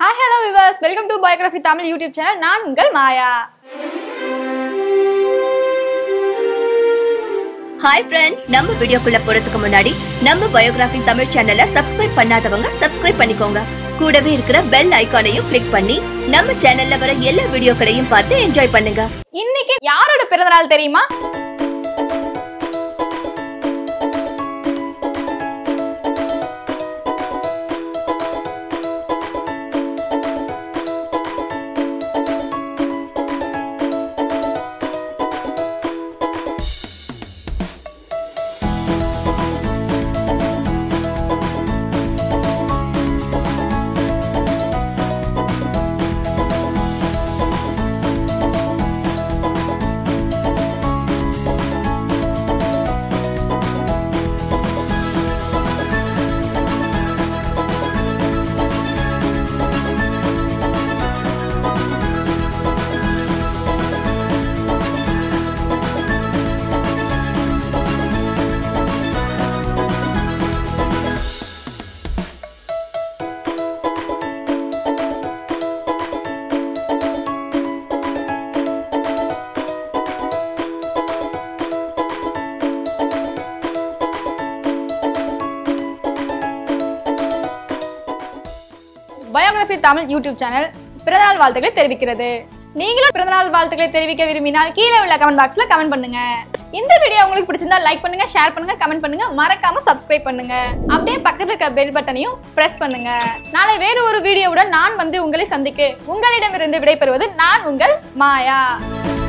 hi hello viewers welcome to biography Tamil YouTube channel நான் உங்கள் மாயா hi friends நம்ம வீடியோக்குள்ள போறதுக்கு முன்னாடி நம்ம பயோகிராஃபி தமிழ் சேனலை சப்ஸ்கிரைப் பண்ணாதவங்க சப்ஸ்கிரைப் பண்ணிக்கோங்க கூடவே இருக்கிற பெல் ஐகானையும் கிளிக் பண்ணி நம்ம சேனல்ல வர எல்லா வீடியோக்களையும் பார்த்து என்ஜாய் பண்ணுங்க இன்னைக்கு யாரோட பிறந்தநாள் தெரியுமா பயோகிராஃபி தமிழ் யூடியூப் சேனல் பிறந்தநாள் வாழ்த்துக்களை தெரிவிக்கிறது நீங்களும் பிறந்தநாள் வாழ்த்துக்களை தெரிவிக்க விரும்பினால் கீழே உள்ள கமெண்ட் பாக்ஸ்ல கமெண்ட் பண்ணுங்க இந்த வீடியோ உங்களுக்கு பிடிச்சிருந்தா லைக் பண்ணுங்க ஷேர் பண்ணுங்க கமெண்ட் பண்ணுங்க மறக்காம சப்ஸ்கிரைப் பண்ணுங்க அப்படியே பக்கத்துல இருக்க பெல் பட்டனையும் பிரஸ் பண்ணுங்க நாளை வேறு ஒரு வீடியோவுடன் நான் வந்து உங்களை சந்திக்க உங்களிடமிருந்து விடைபெறுவது நான் உங்கள் மாயா